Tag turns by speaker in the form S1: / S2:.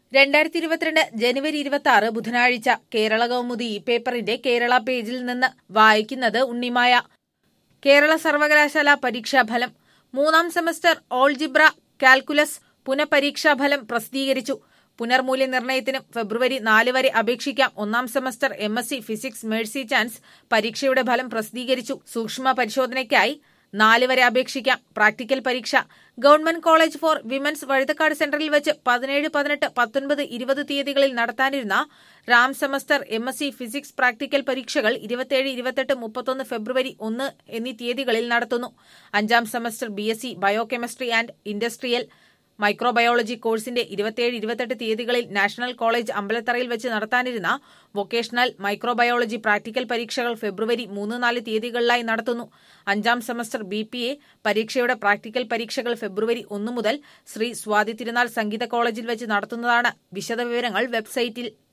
S1: രണ്ടായിരത്തി ഇരുപത്തിരണ്ട് ജനുവരി ഇരുപത്തി ആറ് ബുധനാഴ്ച കേരള കൗമുദി ഈ പേപ്പറിന്റെ കേരള പേജിൽ നിന്ന് വായിക്കുന്നത് ഉണ്ണിമായ കേരള സർവകലാശാല പരീക്ഷാഫലം മൂന്നാം സെമസ്റ്റർ ഓൾജിബ്ര കാൽക്കുലസ് പുനഃപരീക്ഷാഫലം പ്രസിദ്ധീകരിച്ചു പുനർമൂല്യനിർണ്ണയത്തിനും ഫെബ്രുവരി നാല് വരെ അപേക്ഷിക്കാം ഒന്നാം semester M S C physics mercy chance പരീക്ഷയുടെ ഫലം പ്രസിദ്ധീകരിച്ചു സൂക്ഷ്മ പരിശോധനയ്ക്കായി നാല് വരെ അപേക്ഷിക്കാം പ്രാക്ടിക്കൽ പരീക്ഷ government college for women's Vazhuthacaud സെന്ററിൽ വെച്ച് പതിനേഴ് പതിനെട്ട് പത്തൊൻപത് ഇരുപത് തീയതികളിൽ നടത്താനിരുന്ന റാം semester M S C physics practical പരീക്ഷകൾ ഇരുപത്തിയേഴ് ഇരുപത്തെട്ട് മുപ്പത്തൊന്ന് ഫെബ്രുവരി ഒന്ന് എന്നീ തീയതികളിൽ നടത്തുന്നു അഞ്ചാം semester B S C biochemistry and industrial microbiology കോഴ്സിന്റെ ഇരുപത്തിയേഴ് ഇരുപത്തെട്ട് തീയതികളിൽ നാഷണൽ കോളേജ് അമ്പലത്തറയിൽ വെച്ച് നടത്താനിരുന്ന വൊക്കേഷണൽ മൈക്രോബയോളജി പ്രാക്ടിക്കൽ പരീക്ഷകൾ ഫെബ്രുവരി മൂന്ന് നാല് തീയതികളിലായി നടത്തുന്നു അഞ്ചാം സെമസ്റ്റർ ബി പി എ പരീക്ഷയുടെ പ്രാക്ടിക്കൽ പരീക്ഷകൾ ഫെബ്രുവരി ഒന്ന് മുതൽ ശ്രീ സ്വാതി തിരുനാൾ സംഗീത കോളേജിൽ വെച്ച് നടത്തുന്നതാണ് വിശദവിവരങ്ങൾ വെബ്സൈറ്റിൽ